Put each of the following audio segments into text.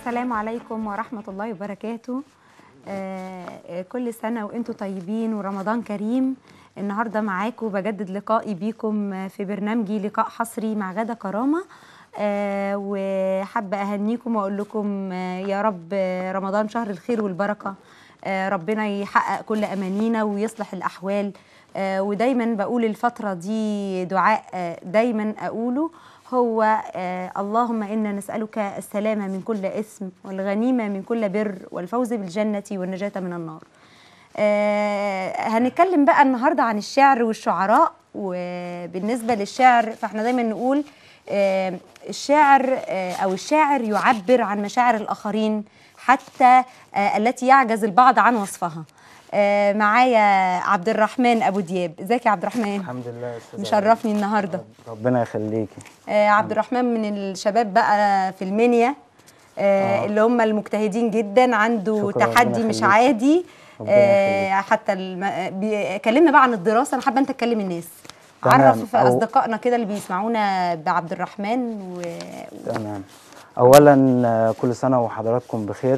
السلام عليكم ورحمة الله وبركاته آه، كل سنة وانتم طيبين ورمضان كريم النهاردة معاكم بجدد لقائي بيكم في برنامجي لقاء حصري مع غدا كرامة آه، وحابة أهنيكم وأقول لكم آه، يا رب آه، رمضان شهر الخير والبركة آه، ربنا يحقق كل أمانينا ويصلح الأحوال آه، ودايما بقول الفترة دي دعاء آه، دايما أقوله هو آه اللهم إنا نسألك السلامة من كل إثم والغنيمة من كل بر والفوز بالجنة والنجاة من النار آه هنتكلم بقى النهاردة عن الشعر والشعراء وبالنسبة للشعر فاحنا دايما نقول آه الشاعر آه أو الشاعر يعبر عن مشاعر الآخرين حتى آه التي يعجز البعض عن وصفها آه معايا عبد الرحمن أبو دياب ازيك يا عبد الرحمن الحمد لله يا استاذه مشرفني النهارده ربنا يخليكي آه عبد الرحمن من الشباب بقى في المنيا آه آه. اللي هم المجتهدين جدا عنده شكرا، تحدي ربنا مش يخليك. عادي ربنا آه يخليك. حتى الم... بي... كلمنا بقى عن الدراسه انا حابه انت تكلم الناس تمام، عرف أو- اصدقائنا كده اللي بيسمعونا بعبد الرحمن و... تمام اولا آه، كل سنه وحضراتكم بخير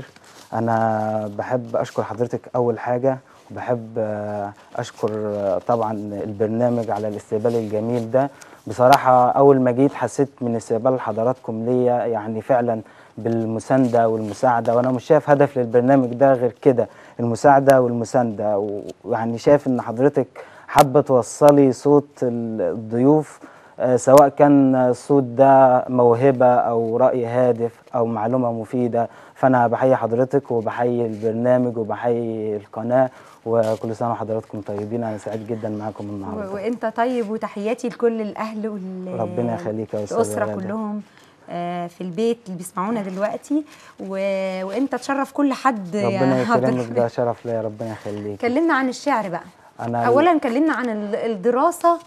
انا بحب اشكر حضرتك اول حاجه وبحب آه، اشكر آه، طبعا البرنامج على الاستقبال الجميل ده بصراحه اول ما جيت حسيت من استقبال حضراتكم ليا يعني فعلا بالمسانده والمساعده وانا مش شايف هدف للبرنامج ده غير كده المساعده والمسانده ويعني شايف ان حضرتك حابه توصلي صوت الضيوف آه، سواء كان الصوت ده موهبة أو رأي هادف أو معلومة مفيدة فأنا بحيي حضرتك وبحيي البرنامج وبحيي القناة وكل سنة وحضراتكم طيبين أنا سعيد جدا معاكم و... النهاردة وانت طيب وتحياتي لكل الاهل وال ربنا يخليك يا أستاذة الاسره غادة. كلهم آه، في البيت اللي بيسمعونا دلوقتي و... وانت تشرف كل حد يا ربنا عبد يكرمك الرحمن. ده شرف ليا ربنا يخليك كلمنا عن الشعر بقى أنا اولا كلمنا عن ال- الدراسه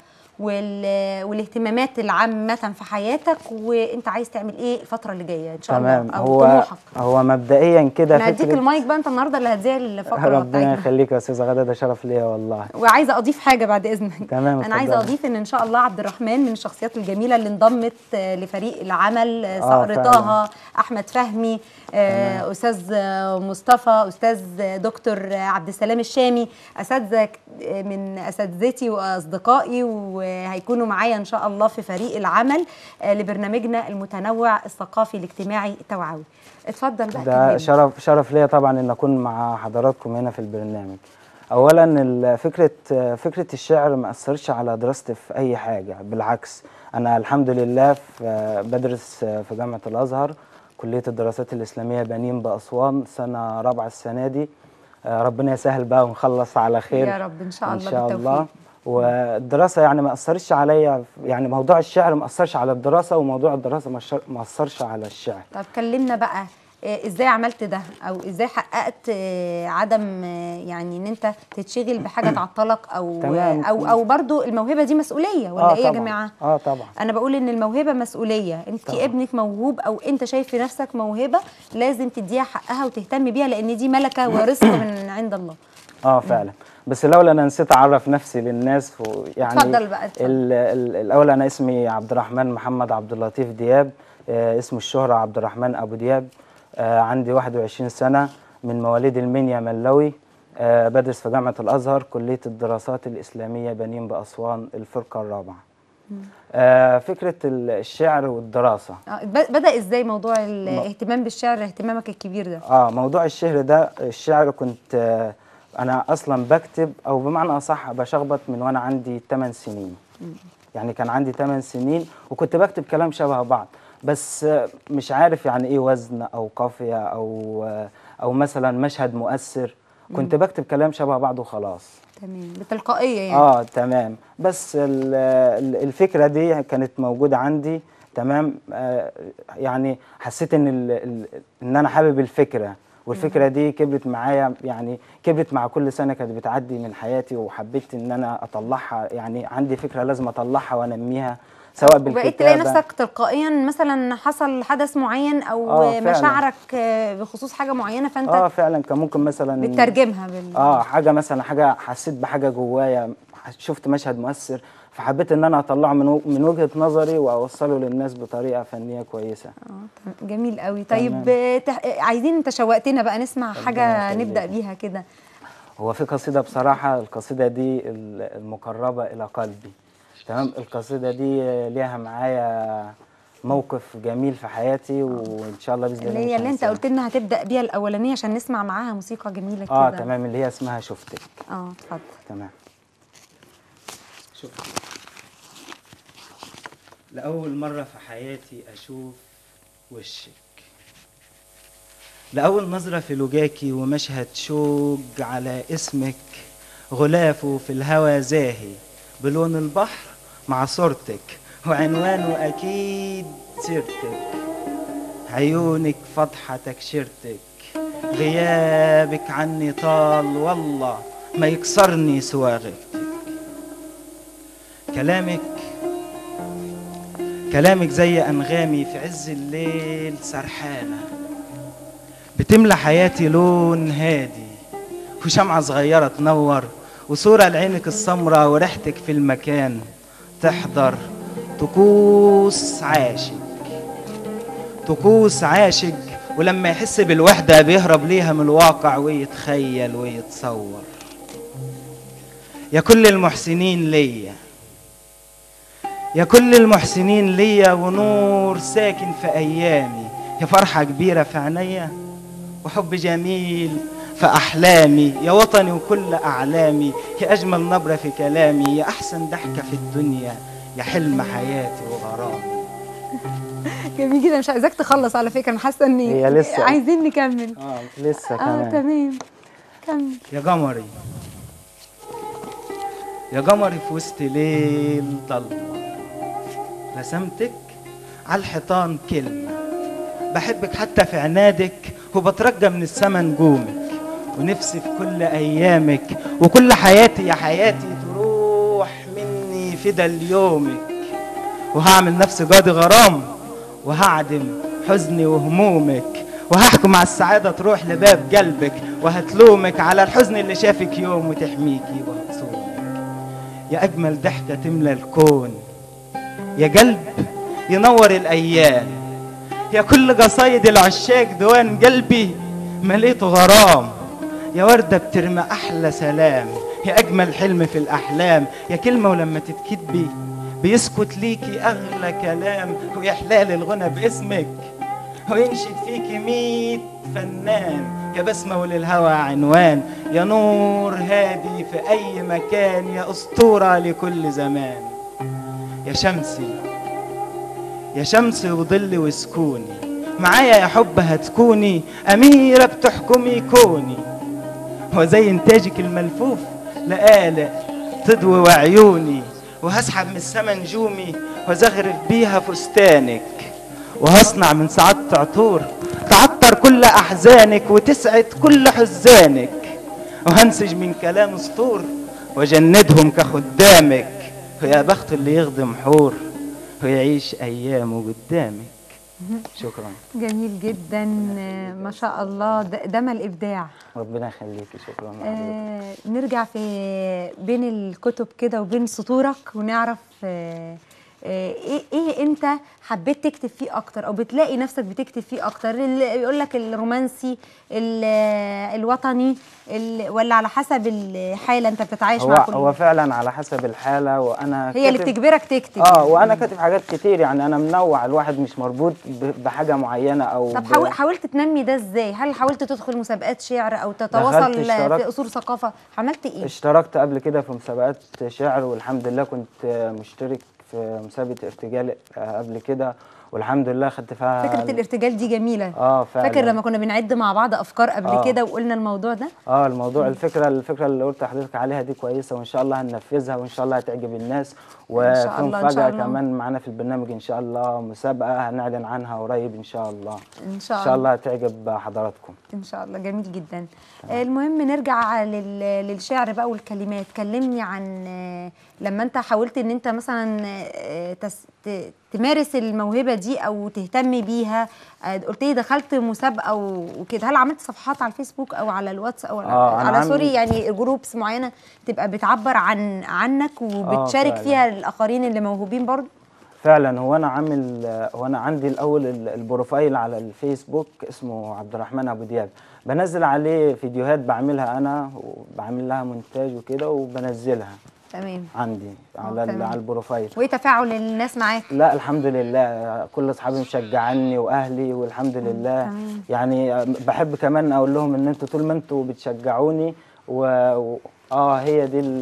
وال... والاهتمامات العامه في حياتك وانت عايز تعمل ايه الفتره اللي جايه ان شاء تمام الله او هو طموحك هو مبدئيا كده انا هديك فكرة المايك بقى انت النهارده اللي هتذيع الفقره ربنا بتاعتنا يخليك يا أستاذة غادة ده شرف ليا والله وعايزه اضيف حاجه بعد اذنك تمام انا عايزه اتفضلي. اضيف ان ان شاء الله عبد الرحمن من الشخصيات الجميله اللي انضمت آه، لفريق العمل آه، صقر فعلا. طه احمد فهمي آه، استاذ آه، مصطفى استاذ آه، دكتور آه، عبد السلام الشامي اساتذه ك- آه، من اساتذتي واصدقائي وهيكونوا معايا ان شاء الله في فريق العمل آه، لبرنامجنا المتنوع الثقافي الاجتماعي التوعوي اتفضل بقى ده كلمني. شرف شرف ليا طبعا ان اكون مع حضراتكم هنا في البرنامج اولا ال- فكره فكره الشعر ما اثرش على دراستي في اي حاجه بالعكس انا الحمد لله في بدرس في جامعه الازهر كليه الدراسات الاسلاميه بنين باسوان سنه رابعه السنه دي آه، ربنا يسهل بقى ونخلص على خير يا رب ان شاء ان الله شاء بالتوفيق الله والدراسه يعني ما اثرش عليا يعني موضوع الشعر ما اثرش على الدراسه وموضوع الدراسه ما أثر- ما اثرش على الشعر طب كلمنا بقى آه، ازاي عملت ده او ازاي حققت آه، عدم آه، يعني ان انت تتشغل بحاجه تعطلك او تمام. او او برضو الموهبه دي مسؤوليه ولا آه ايه يا طبعاً. جماعه اه طبعا انا بقول ان الموهبه مسؤوليه انت طبعاً. ابنك موهوب او انت شايف في نفسك موهبه لازم تديها حقها وتهتم بيها لان دي ملكه ورزق من عند الله اه فعلا بس الاول انا نسيت اعرف نفسي للناس ويعني اتفضل بقى، اتفضل. ال ال الاول انا اسمي عبد الرحمن محمد عبد اللطيف دياب آه اسم الشهرة عبد الرحمن ابو دياب آه عندي 21 سنة من مواليد المنيا ملوي آه بدرس في جامعة الازهر كلية الدراسات الاسلامية بنين باسوان الفرقة الرابعة آه فكرة ال- الشعر والدراسة آه، ب- بدا ازاي موضوع الاهتمام بالشعر اهتمامك الكبير ده اه موضوع الشعر ده الشعر كنت آه انا اصلا بكتب او بمعنى اصح بشخبط من وانا عندي 8 سنين يعني كان عندي 8 سنين وكنت بكتب كلام شبه بعض بس آه مش عارف يعني ايه وزن او قافيه او آه او مثلا مشهد مؤثر كنت بكتب كلام شبه بعض وخلاص تمام بتلقائيه يعني اه تمام بس ال- ال- الفكره دي كانت موجوده عندي تمام آه يعني حسيت ان ال ال ان انا حابب الفكره والفكره دي كبرت معايا يعني كبرت مع كل سنه كانت بتعدي من حياتي وحبيت ان انا اطلعها يعني عندي فكره لازم اطلعها وانميها سواء بالكتابه وبقيت تلاقي نفسك تلقائيا مثلا حصل حدث معين او آه، فعلاً. مشاعرك آه، بخصوص حاجه معينه فانت اه فعلا كان ممكن مثلا بتترجمها بال اه حاجه مثلا حاجه حسيت بحاجه جوايا شفت مشهد مؤثر فحبيت ان انا اطلعه من و- من وجهه نظري واوصله للناس بطريقه فنيه كويسه اه تم- جميل قوي طيب تمام. آه، تح... آه، عايزين انت شوقتنا بقى نسمع حاجه يخليك. نبدا بيها كده هو في قصيدة بصراحة القصيدة دي ال- المقربة إلى قلبي تمام القصيدة دي ليها معايا موقف جميل في حياتي وإن شاء الله بإذن الله اللي مش هي اللي انت هنساها. قلت لنا هتبدا بيها الاولانيه عشان نسمع معاها موسيقى جميله كده اه تمام اللي هي اسمها شفتك اه اتفضل تمام شفتك لأول مرة في حياتي أشوف وشك لأول نظرة في لجاكي ومشهد شوق على اسمك غلافه في الهوى زاهي بلون البحر مع صورتك وعنوانه أكيد سيرتك عيونك فضحة تكشيرتك غيابك عني طال والله ما يكسرني سوى غيبتك كلامك كلامك زي أنغامي في عز الليل سرحانة بتملى حياتي لون هادي وشمعة صغيرة تنور وصورة لعينك السمرة وريحتك في المكان تحضر طقوس عاشق طقوس عاشق ولما يحس بالوحدة بيهرب ليها من الواقع ويتخيل ويتصور يا كل المحسنين ليا يا كل المحسنين ليا ونور ساكن في أيامي يا فرحة كبيرة في عينيا وحب جميل في أحلامي يا وطني وكل أعلامي يا أجمل نبرة في كلامي يا أحسن ضحكة في الدنيا يا حلم حياتي وغرامي جميل جدا مش عايزاك تخلص على فكره انا حاسه ان هي لسه. عايزين نكمل اه لسه اه كمان تمام كمل يا قمري يا قمري في وسط ليل ضلمة رسمتك على الحيطان كلمة بحبك حتى في عنادك وبترجى من السما نجومك ونفسي في كل أيامك وكل حياتي يا حياتي تروح مني فدا ليومك وهعمل نفسي قاضي غرام وهعدم حزني وهمومك وهحكم على السعادة تروح لباب قلبك وهتلومك على الحزن اللي شافك يوم وتحميكي وهتصومك يا أجمل ضحكة تملى الكون يا قلب ينور الأيام يا كل قصايد العشاق دوان قلبي مليته غرام يا وردة بترمى أحلى سلام يا أجمل حلم في الأحلام يا كلمة ولما تتكتبي بيسكت ليكي أغلى كلام ويحلال الغنى باسمك وينشد فيكي ميت فنان يا بسمة وللهوى عنوان يا نور هادي في أي مكان يا أسطورة لكل زمان يا شمسي يا شمسي وظلي وسكوني معايا يا حب هتكوني أميرة بتحكمي كوني وزي إنتاجك الملفوف لآلة تضوي وعيوني وهسحب من السما نجومي وزغرف بيها فستانك وهصنع من سعادة عطور تعطر كل أحزانك وتسعد كل حزانك وهنسج من كلام سطور وجندهم كخدامك ويا بخت اللي يخدم حور ويعيش أيامه قدامك شكرا جميل جدا آه، ما شاء الله ده, ده ما الابداع ربنا يخليكي شكرا لحضرتك. آه نرجع في بين الكتب كده وبين سطورك ونعرف آه آه، ايه ايه انت حبيت تكتب فيه اكتر او بتلاقي نفسك بتكتب فيه اكتر اللي يقول لك الرومانسي ال- الوطني ال- ولا على حسب الحاله انت بتتعايش هو مع كل هو فعلا على حسب الحالة وأنا هي اللي كاتب- بتجبرك تكتب اه وانا كاتب حاجات كتير يعني انا منوع الواحد مش مربوط ب- بحاجه معينه او طب ب- حاول حاولت تنمي ده ازاي هل حاولت تدخل مسابقات شعر او تتواصل اشتركت. في اصول ثقافه عملت ايه اشتركت قبل كده في مسابقات شعر والحمد لله كنت مشترك في مسابقه ارتجال آه، قبل كده والحمد لله خدت فيها فكره الارتجال دي جميله اه فعلا فاكر لما كنا بنعد مع بعض افكار قبل آه. كده وقلنا الموضوع ده اه الموضوع الفكره الفكره اللي قلت لحضرتك عليها دي كويسه وان شاء الله هننفذها وان شاء الله هتعجب الناس وفي شاء الله، إن شاء مفاجاه الله. كمان معانا في البرنامج ان شاء الله مسابقه هنعلن عنها قريب ان شاء الله ان شاء ان الله شاء الله هتعجب حضراتكم ان شاء الله جميل جدا آه، المهم نرجع لل- للشعر بقى والكلمات كلمني عن آه، لما انت حاولت ان انت مثلا آه، تس ت- تمارس الموهبه دي او تهتم بيها آه، قلت لي دخلت مسابقه وكده هل عملت صفحات على الفيسبوك او على الواتس او آه، أنا على عامل- سوري يعني جروبس معينه تبقى بتعبر عن عنك وبتشارك فعلا. فيها الاخرين اللي موهوبين برضه فعلا هو انا عامل هو انا عندي الاول ال- البروفايل على الفيسبوك اسمه عبد الرحمن ابو دياب بنزل عليه فيديوهات بعملها انا وبعمل لها مونتاج وكده وبنزلها تمام عندي على ال- تمام. على البروفايل وايه تفاعل الناس معاك لا الحمد لله كل اصحابي مشجعاني واهلي والحمد لله تمام. يعني بحب كمان اقول لهم ان انتوا طول ما انتوا بتشجعوني و... و... اه هي دي ال...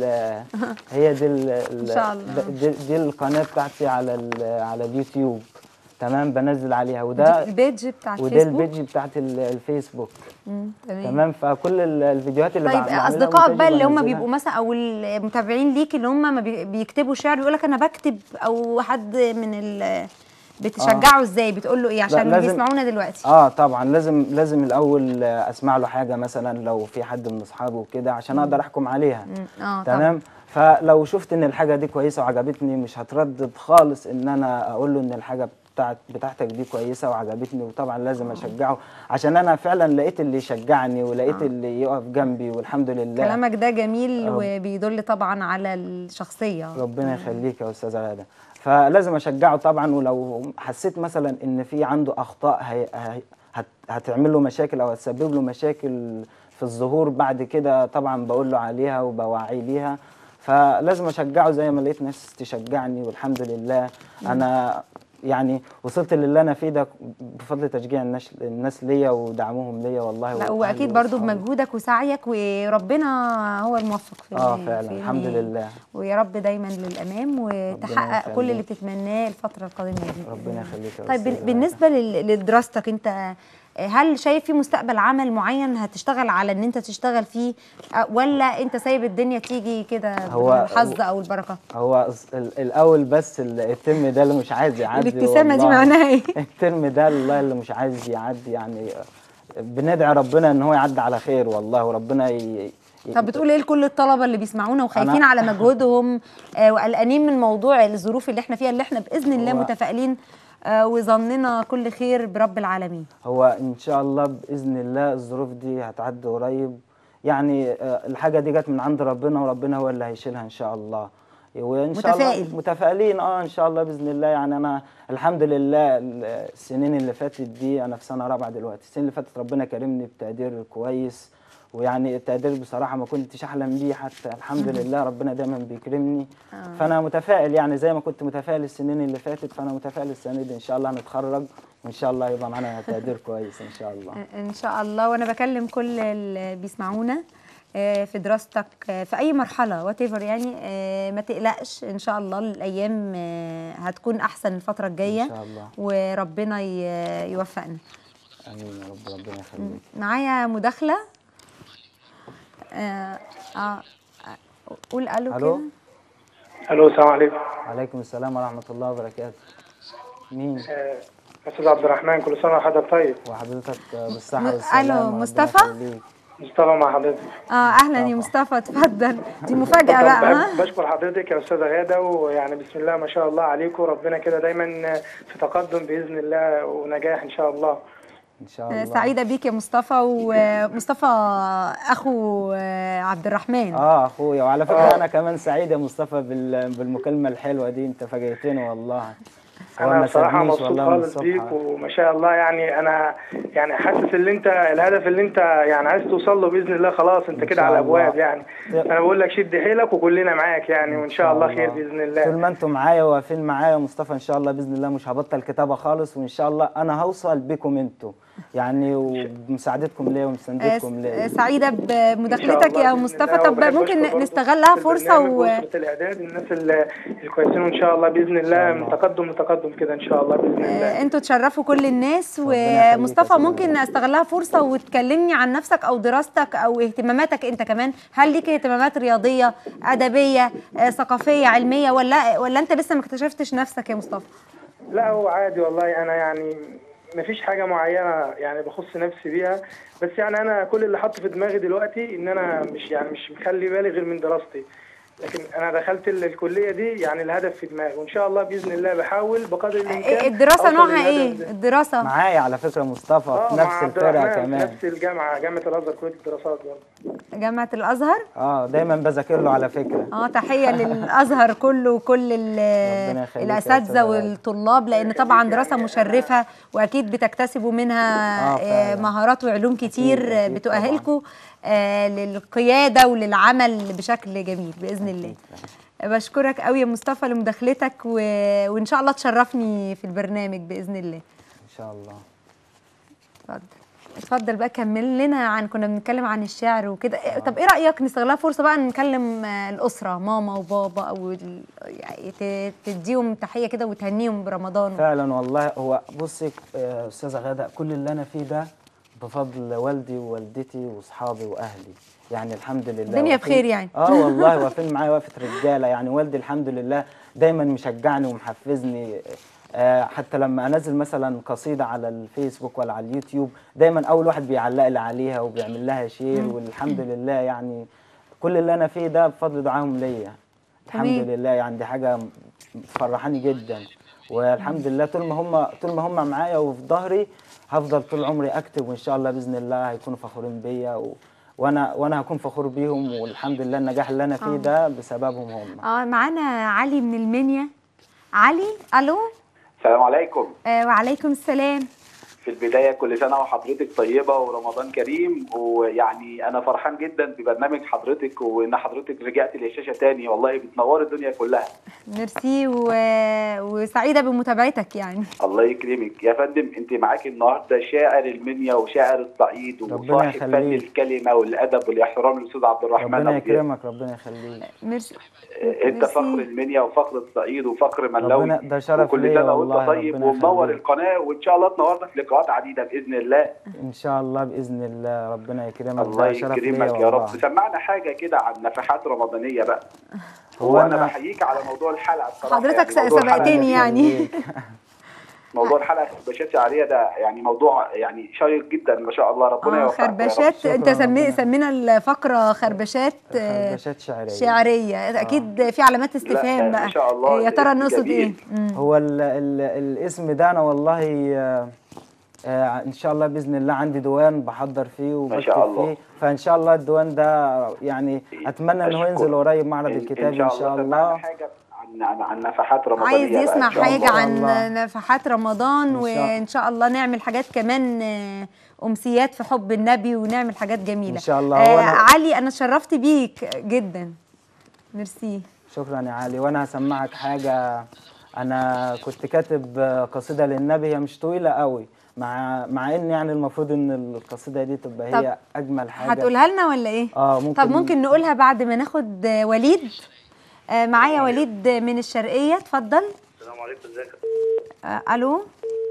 هي دي ال... إن شاء الله. دي, دي القناه بتاعتي على ال... على اليوتيوب تمام بنزل عليها وده البيج بتاع وده الفيسبوك البيج بتاعت ال- الفيسبوك مم، تمام تمام فكل ال- الفيديوهات اللي طيب بعملها اصدقائك مونتاج بقى اللي هم وبنزلها. بيبقوا مثلا او المتابعين ليك اللي هم ما بي- بيكتبوا شعر بيقول لك انا بكتب او حد من ال بتشجعه ازاي بتقول له ايه عشان اللي لازم- بيسمعونا دلوقتي اه طبعا لازم لازم الاول اسمع له حاجه مثلا لو في حد من اصحابه وكده عشان اقدر احكم عليها مم، اه طبعا تمام فلو شفت ان الحاجه دي كويسه وعجبتني مش هتردد خالص ان انا اقول له ان الحاجه بتاعت بتاعتك دي كويسه وعجبتني وطبعا لازم اشجعه عشان انا فعلا لقيت اللي يشجعني ولقيت اللي يقف جنبي والحمد لله كلامك ده جميل رب- وبيدل طبعا على الشخصيه ربنا يخليك يا استاذه غاده فلازم اشجعه طبعا ولو حسيت مثلا ان في عنده اخطاء هي هي هت هتعمل له مشاكل او هتسبب له مشاكل في الظهور بعد كده طبعا بقول له عليها وبوعيه ليها فلازم اشجعه زي ما لقيت ناس تشجعني والحمد لله انا يعني وصلت للي انا فيه ده بفضل تشجيع الناس الناس ليا ودعمهم ليا والله لا وأهلي واكيد برضو وأصحابي. بمجهودك وسعيك وربنا هو الموفق في اه ال- فعلا في الحمد النهاية. لله ويا رب دايما للامام وتحقق كل يخليك. اللي بتتمناه الفتره القادمه دي ربنا يخليك يا طيب بال- أستاذة بالنسبه لل- لدراستك انت هل شايف في مستقبل عمل معين هتشتغل على ان انت تشتغل فيه أه، ولا انت سايب الدنيا تيجي كده هو- بالحظ او البركه هو الس- ال- الاول بس ال- الترم ده اللي مش عايز يعدي الابتسامه دي والله. معناها ايه الترم ده الله اللي مش عايز يعدي يعني بندعي ربنا ان هو يعدي على خير والله وربنا ي... ي- طب بتقول ايه لكل الطلبه اللي بيسمعونا وخايفين أنا- على مجهودهم آه، وقلقانين من موضوع الظروف اللي احنا فيها اللي احنا باذن الله هو- متفائلين آه، وظننا كل خير برب العالمين هو ان شاء الله باذن الله الظروف دي هتعدي قريب يعني آه، الحاجه دي جت من عند ربنا وربنا هو اللي هيشيلها ان شاء الله وان شاء متفائل. الله متفائلين اه ان شاء الله باذن الله يعني انا الحمد لله ال- السنين اللي فاتت دي انا في سنه رابعه دلوقتي السنين اللي فاتت ربنا كرمني بتقدير كويس ويعني التقدير بصراحه ما كنتش احلم بيه حتى الحمد لله ربنا دايما بيكرمني فانا متفائل يعني زي ما كنت متفائل السنين اللي فاتت فانا متفائل السنه دي ان شاء الله هنتخرج وان شاء الله يبقى معانا تقدير كويس ان شاء الله ان شاء الله وانا بكلم كل اللي بيسمعونا آه، في دراستك آه، في اي مرحله وات يعني آه، ما تقلقش ان شاء الله الايام آه، هتكون احسن الفتره الجايه ان شاء الله وربنا ي- يوفقنا امين يا رب ربنا يخليك معايا مداخله آه آه آه، قول الو الو كده الو السلام عليكم وعليكم السلام ورحمه الله وبركاته مين آه، استاذ عبد الرحمن كل سنه وحضرتك طيب وحضرتك بالصحه م- والسلامه ألو، ربنا مصطفى؟ يخليك. مصطفى مع حضرتك اه اهلا يا مصطفى اتفضل دي مفاجاه بقى بحب- ها بشكر حضرتك يا استاذه غاده ويعني بسم الله ما شاء الله عليكم ربنا كده دايما في تقدم باذن الله ونجاح ان شاء الله ان شاء آه، الله سعيده بيك يا مصطفى ومصطفى اخو آه، عبد الرحمن اه اخويا وعلى فكره انا كمان سعيد يا مصطفى بال- بالمكالمه الحلوه دي انت فاجئتني والله هو انا ما بصراحه سابنيش مبسوط والله من خالص الصبح. بيك وما شاء الله يعني انا يعني حاسس ان انت الهدف اللي انت يعني عايز توصل له باذن الله خلاص انت إن كده شاء على الله. الابواب يعني انا بقول لك شد حيلك وكلنا معاك يعني وان شاء الله خير باذن الله طول ما انتم معايا واقفين معايا يا مصطفى ان شاء الله باذن الله مش هبطل كتابه خالص وان شاء الله انا هوصل بكم انتوا يعني وبمساعدتكم ليا آه، ومساندتكم س- ليا سعيده إن شاء بمداخلتك الله يا بإذن مصطفى الله، طب وبحب ممكن أشكر برضو نستغلها في فرصه البرنامج و... وأسرة الإعداد الناس ال- الكويسين وإن شاء الله بإذن الله من تقدم لتقدم كده إن شاء الله بإذن الله آه، انتوا تشرفوا كل الناس ربنا يخليك يا ومصطفى سيدي. ممكن استغلها فرصه وتكلمني عن نفسك او دراستك او اهتماماتك انت كمان هل ليك اهتمامات رياضيه ادبيه آه، ثقافيه علميه ولا ولا انت لسه ما اكتشفتش نفسك يا مصطفى لا هو عادي والله أنا يعني مفيش حاجة معينة يعني بخص نفسي بيها بس يعني أنا كل اللي حاطه في دماغي دلوقتي إن أنا مش يعني مش مخلي بالي غير من دراستي لكن انا دخلت ال- الكليه دي يعني الهدف في دماغي وان شاء الله باذن الله بحاول بقدر الامكان إيه الدراسه أوصل نوعها للهدف ايه ده. الدراسه معايا على فكره مصطفى اه في مع نفس عبد الفرقه الرحمن في كمان نفس الجامعه جامعه الازهر كليه الدراسات برضه جامعه الازهر اه دايما بذاكر له على فكره اه تحيه للازهر كله وكل ال- ربنا يخليك يا الاساتذه أستاذة غادة. والطلاب لان طبعا دراسه مشرفه واكيد بتكتسبوا منها آه، آه، فعلا. مهارات وعلوم كتير أكيد، آه، أكيد بتؤهلكم آه، للقياده وللعمل بشكل جميل باذن الله بشكرك قوي يا مصطفى لمداخلتك و... وان شاء الله تشرفني في البرنامج باذن الله ان شاء الله اتفضل اتفضل بقى كمل لنا عن كنا بنتكلم عن الشعر وكده إيه- طب ايه رايك نستغلها فرصه بقى نكلم آه، الاسره ماما وبابا او ال- يعني ت- تديهم تحيه كده وتهنيهم برمضان فعلا والله هو بصي آه، استاذه غاده كل اللي انا فيه ده بفضل والدي ووالدتي واصحابي واهلي يعني الحمد لله الدنيا واقفين- بخير يعني. اه والله واقفين معايا وقفه رجاله يعني والدي الحمد لله دايما مشجعني ومحفزني آه، حتى لما انزل مثلا قصيده على الفيسبوك ولا على اليوتيوب دايما اول واحد بيعلق لي عليها وبيعمل لها شير والحمد لله يعني كل اللي انا فيه ده بفضل دعائهم ليا الحمد تمام. لله يعني دي حاجه مفرحاني جدا والحمد لله طول ما هم طول ما هم معايا وفي ظهري هفضل طول عمري اكتب وان شاء الله باذن الله هيكونوا فخورين بيا و... وانا وانا هكون فخور بيهم والحمد لله النجاح اللي انا فيه آه. ده بسببهم هم اه معانا علي من المنيا علي الو السلام عليكم آه وعليكم السلام في البداية كل سنة وحضرتك طيبة ورمضان كريم ويعني أنا فرحان جدا ببرنامج حضرتك وإن حضرتك رجعت للشاشة تاني والله بتنور الدنيا كلها ميرسي و... وسعيده بمتابعتك يعني الله يكرمك يا فندم أنت معاك النهاردة شاعر المنيا وشاعر الصعيد ربنا وصاحب فن يخليك. الكلمة والأدب والاحترام الأستاذ عبد الرحمن ربنا أبو يكرمك ربنا يخليك ميرسي زياد. أنت ميرسي. فخر المنيا وفخر الصعيد وفخر ملاوي ربنا- ده شرف وكل ليا سنة والله، وأنت طيب ربنا ومنور يخليك. القناة وإن شاء الله تنورنا في لقاءات عديدة بإذن الله ان شاء الله باذن الله ربنا يكرمك الله ده شرف ليا يكرمك يا رب والله. سمعنا حاجه كده عن نفحات رمضانيه بقى هو هو انا أنا- بحييك على موضوع الحلقه الصراحه حضرتك يعني موضوع الحلقة- سبقتني يعني موضوع الحلقه خربشات شعريه ده يعني موضوع يعني شيق جدا ما شاء الله ربنا اه يوفقك يا رب. خربشات انت شكراً سمي ربنا. سمينا الفقره خربشات آه، خربشات شعريه شعريه اكيد في علامات استفهام لا، بقى ما شاء الله، يا ترى الاسم نقصد ايه جميل. مم. هو ال ال الاسم ده انا والله آه، آه، ان شاء الله باذن الله عندي ديوان بحضر فيه وبكتب شاء الله. فيه فان شاء الله الديوان ده يعني اتمنى ان هو أشكر. ينزل قريب معرض إن- الكتاب ان شاء الله سمعنا الله حاجه عن عن, عن نفحات رمضانيه عايز بقى يسمع إن شاء حاجه الله. شاء عن الله. نفحات رمضان إن شاء- وان شاء الله نعمل حاجات كمان آه، امسيات في حب النبي ونعمل حاجات جميله إن شاء الله. آه وأنا- علي انا اتشرفت بيك جدا ميرسي شكرا يا علي وانا هسمعك حاجه انا كنت كاتب آه، قصيده للنبي هي مش طويله قوي مع مع ان يعني المفروض ان القصيده دي تبقى طب هي اجمل حاجه هتقولها لنا ولا ايه اه ممكن طب ممكن نقولها بعد ما ناخد آه، وليد آه معايا وليد من الشرقيه اتفضل السلام عليكم ازيك آه الو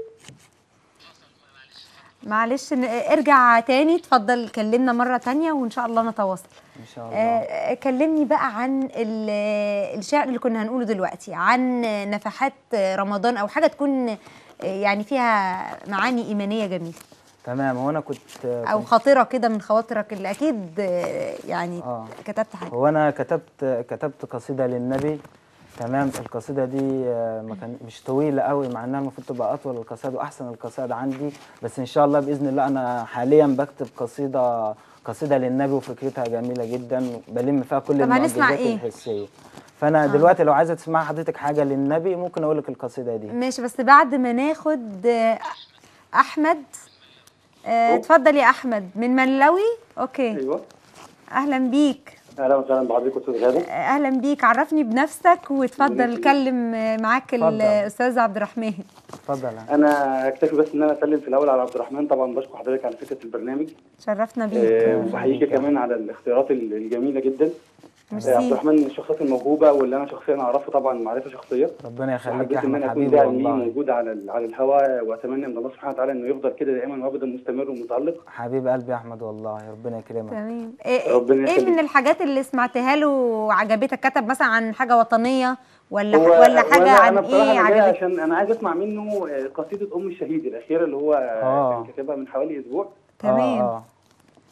معلش ن- ارجع تاني اتفضل كلمنا مرة تانية وان شاء الله نتواصل ان شاء الله آه كلمني بقى عن ال- الشعر اللي كنا هنقوله دلوقتي عن نفحات رمضان او حاجة تكون آه، يعني فيها معاني ايمانية جميلة تمام هو انا كنت او خاطرة كده من خواطرك اللي اكيد آه، يعني آه. كتبت حاجة هو انا كتبت كتبت قصيده للنبي تمام القصيده دي آه، ما كان مش طويله قوي مع انها المفروض تبقى اطول القصائد واحسن القصائد عندي بس ان شاء الله باذن الله انا حاليا بكتب قصيده قصيده للنبي وفكرتها جميله جدا بلم فيها كل طب هنسمع المعجزات إيه؟ الحسيه فانا آه. دلوقتي لو عايزه تسمع حضرتك حاجه للنبي ممكن اقول لك القصيده دي ماشي بس بعد ما ناخد آه، احمد آه، اتفضل يا احمد من منلوي اوكي ايوه اهلا بيك اهلا وسهلا بحضرتك استاذ غاده اهلا بيك عرفني بنفسك وتفضل ماشي. كلم معاك اتفضل. الاستاذ عبد الرحمن اتفضل انا اكتفي بس ان انا اسلم في الاول على عبد الرحمن طبعا بشكر حضرتك على فكره البرنامج شرفنا آه، بيك وبحييك كمان على الاختيارات ال- الجميله جدا آه، عبد ميرسي الرحمن من الشخصيات الموهوبه واللي انا شخصيا اعرفه طبعا معرفه شخصيه ربنا يخليك يا وحبيت ان احمد انا اكون حبيبي داعم ليه والله موجود على ال- على الهواء واتمنى من الله سبحانه وتعالى انه يفضل كده دائما وابدا مستمر ومتالق حبيب قلبي يا احمد والله ربنا يكرمك تمام ايه, ربنا إيه يخليك. من الحاجات اللي سمعتها له وعجبتك كتب مثلا عن حاجه وطنيه ولا هو- ولا حاجه وأنا- عن انا بصراحه ايه انا جاي عجبتك عشان انا عايز اسمع منه آه، قصيده ام الشهيد الاخيره اللي هو آه، آه. كان كاتبها من حوالي اسبوع آه، تمام آه.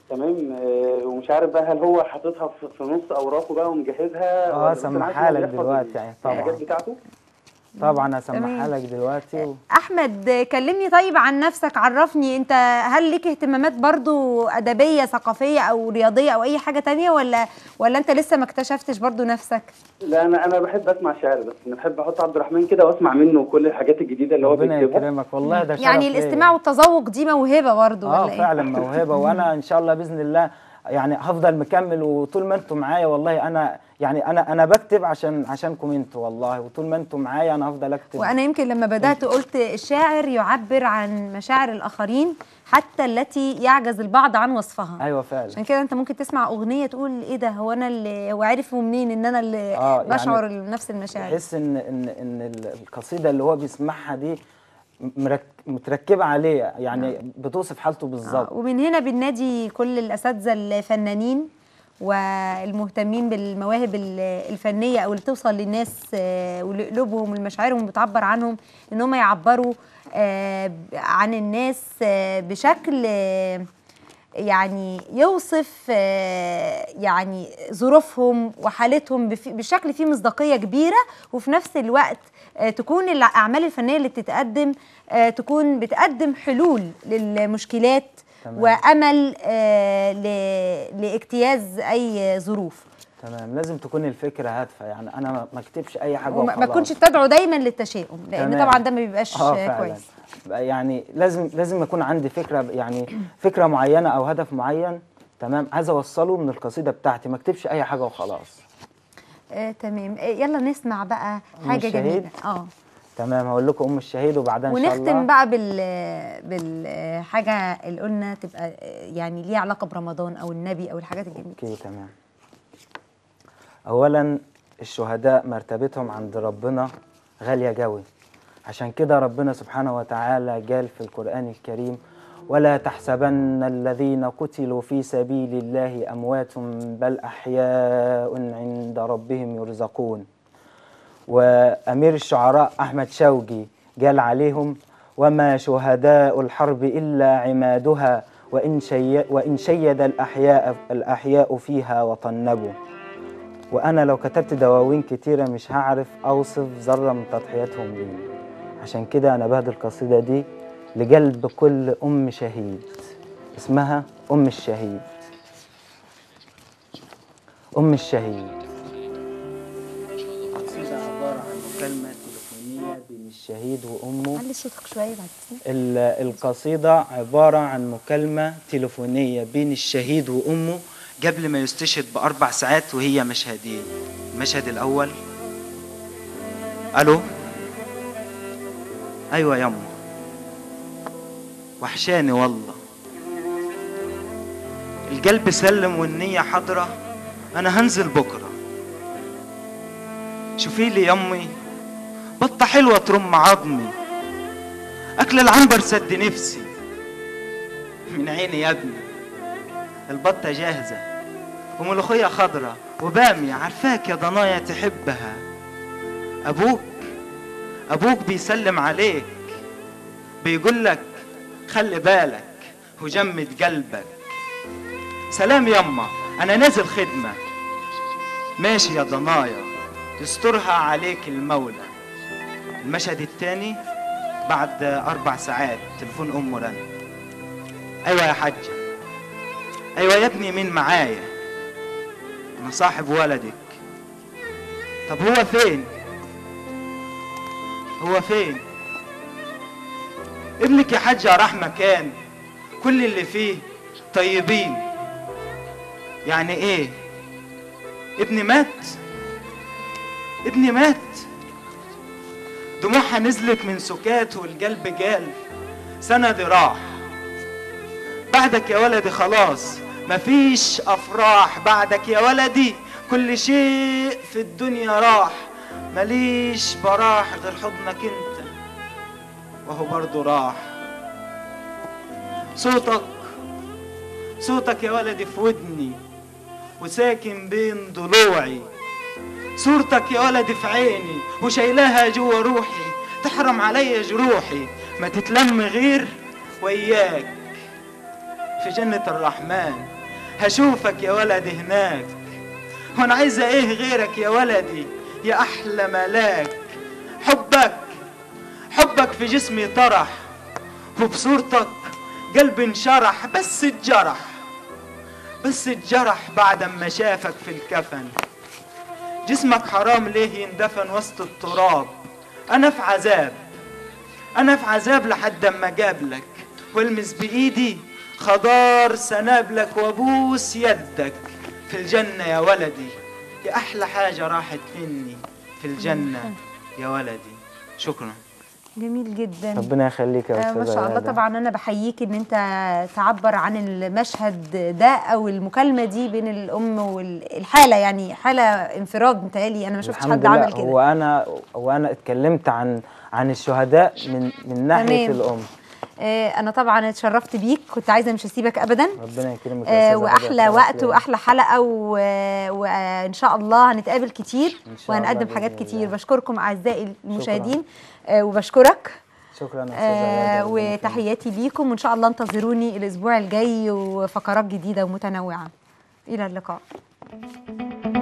تمام آه، ومش عارف بقى هل هو حاططها في في نص اوراقه بقى ومجهزها آه، ولا بس أنا سمحها عارف إن هو لك بيحفظ دلوقتي يعني طبعاً. الحاجات بتاعته طبعا هسمعها تمام. لك دلوقتي و... احمد كلمني طيب عن نفسك عرفني انت هل ليك اهتمامات برضو ادبيه ثقافيه او رياضيه او اي حاجه تانية ولا ولا انت لسه ما اكتشفتش برضو نفسك لا انا انا بحب اسمع شعر بس انا بحب احط عبد الرحمن كده واسمع منه كل الحاجات الجديده اللي هو ربنا بيكتبها يكرمك والله ده شرف يعني ليا. الاستماع والتذوق دي موهبه برضو اه ولا ايه فعلا موهبه وانا ان شاء الله باذن الله يعني هفضل مكمل وطول ما انتم معايا والله انا يعني انا انا بكتب عشان عشانكم انتوا والله وطول ما انتم معايا انا هفضل اكتب وانا يمكن لما بدات قلت الشاعر يعبر عن مشاعر الاخرين حتى التي يعجز البعض عن وصفها ايوه فعلا عشان كده انت ممكن تسمع اغنيه تقول ايه ده هو انا اللي هو عرفوا منين ان انا اللي آه، يعني بشعر نفس المشاعر تحس ان ان ان ال- القصيده اللي هو بيسمعها دي مرك... متركبه عليه يعني بتوصف حالته آه، بالظبط ومن هنا بننادي كل الاساتذه الفنانين والمهتمين بالمواهب ال- الفنيه او اللي توصل للناس آه، ولقلوبهم ومشاعرهم بتعبر عنهم ان هم يعبروا آه، عن الناس آه، بشكل آه، يعني يوصف آه، يعني ظروفهم وحالتهم بف- بشكل فيه مصداقيه كبيره وفي نفس الوقت آه، تكون الاعمال الفنيه اللي بتتقدم آه، تكون بتقدم حلول للمشكلات تمام. وامل آه، ل- لاجتياز اي ظروف تمام لازم تكون الفكره هادفه يعني انا ما- ما اكتبش اي حاجه وما ما وخلاص. تكونش تدعو دايما للتشاؤم لان تمام. طبعا ده ما بيبقاش اه آه، فعلا كويس بقى يعني لازم لازم يكون عندي فكره يعني فكره معينه او هدف معين تمام عايز اوصله من القصيده بتاعتي ما اكتبش اي حاجه وخلاص آه تمام آه يلا نسمع بقى حاجه الشهيد؟ جميله اه تمام هقول لكم ام الشهيد وبعدها ان شاء الله ونختم بقى بال بالحاجه اللي قلنا تبقى يعني ليها علاقه برمضان او النبي او الحاجات الجميله اوكي تمام اولا الشهداء مرتبتهم عند ربنا غاليه قوي عشان كده ربنا سبحانه وتعالى قال في القران الكريم ولا تحسبن الذين قتلوا في سبيل الله اموات بل احياء عند ربهم يرزقون وامير الشعراء احمد شوقي قال عليهم وما شهداء الحرب الا عمادها وان شي وان شيد الاحياء الاحياء فيها وطنبوا وانا لو كتبت دواوين كتيره مش هعرف اوصف ذره من تضحياتهم لي عشان كده انا بهدي القصيده دي لقلب كل ام شهيد اسمها ام الشهيد ام الشهيد القصيده عباره عن مكالمه تليفونيه بين الشهيد وامه علي صوتك شويه بعد كده ال- القصيدة عبارة عن مكالمة تليفونية بين الشهيد وأمه قبل ما يستشهد بأربع ساعات وهي مشهدين المشهد الأول ألو أيوة يما وحشاني والله القلب سلم والنية حاضرة أنا هنزل بكرة شوفي لي يمي بطة حلوة ترم عظمي أكل العنبر سد نفسي من عيني يا ابني البطة جاهزة وملوخية خضرة وبامية عارفاك يا ضنايا تحبها أبوك أبوك بيسلم عليك بيقول لك خلي بالك وجمد قلبك سلام يما أنا نازل خدمة ماشي يا ضنايا يسترها عليك المولى المشهد الثاني بعد أربع ساعات تليفون أمه رن أيوة يا حجة أيوة يا ابني مين معايا أنا صاحب ولدك طب هو فين هو فين ابنك يا حجة راح مكان كل اللي فيه طيبين يعني ايه ابني مات ابني مات دموعها نزلت من سكات والقلب جال سندي راح بعدك يا ولدي خلاص مفيش افراح بعدك يا ولدي كل شيء في الدنيا راح ماليش براح غير حضنك انت وهو برضه راح صوتك صوتك يا ولدي في ودني وساكن بين ضلوعي صورتك يا ولدي في عيني وشايلاها جوا روحي تحرم عليا جروحي ما تتلم غير وياك في جنة الرحمن هشوفك يا ولدي هناك وانا عايزة ايه غيرك يا ولدي يا احلى ملاك حبك حبك في جسمي طرح وبصورتك قلبي انشرح بس اتجرح بس اتجرح بعد ما شافك في الكفن جسمك حرام ليه يندفن وسط التراب انا في عذاب انا في عذاب لحد اما جابلك والمس بايدي خضار سنابلك وابوس يدك في الجنة يا ولدي يا احلى حاجة راحت مني في الجنة يا ولدي شكرا جميل جدا ربنا يخليك يا آه، استاذه ما شاء الله غادة. طبعا انا بحييك ان انت تعبر عن المشهد ده او المكالمه دي بين الام والحاله يعني حاله انفراد متهيألي انا ما شفتش الحمد حد لله عمل كده هو انا وانا اتكلمت عن عن الشهداء من من ناحيه تمام. الام آه، انا طبعا اتشرفت بيك كنت عايزه مش هسيبك ابدا ربنا يكرمك يا آه، أستاذة غادة، واحلى شرف وقت ليا. واحلى حلقه و- وان شاء الله هنتقابل كتير إن شاء الله وهنقدم بإذن حاجات الله. كتير بشكركم اعزائي المشاهدين آه، وبشكرك شكرا يا استاذه آه، غادة، ربنا يكرمك. وتحياتي ليكم وان شاء الله انتظروني الاسبوع الجاي وفقرات جديده ومتنوعه الى اللقاء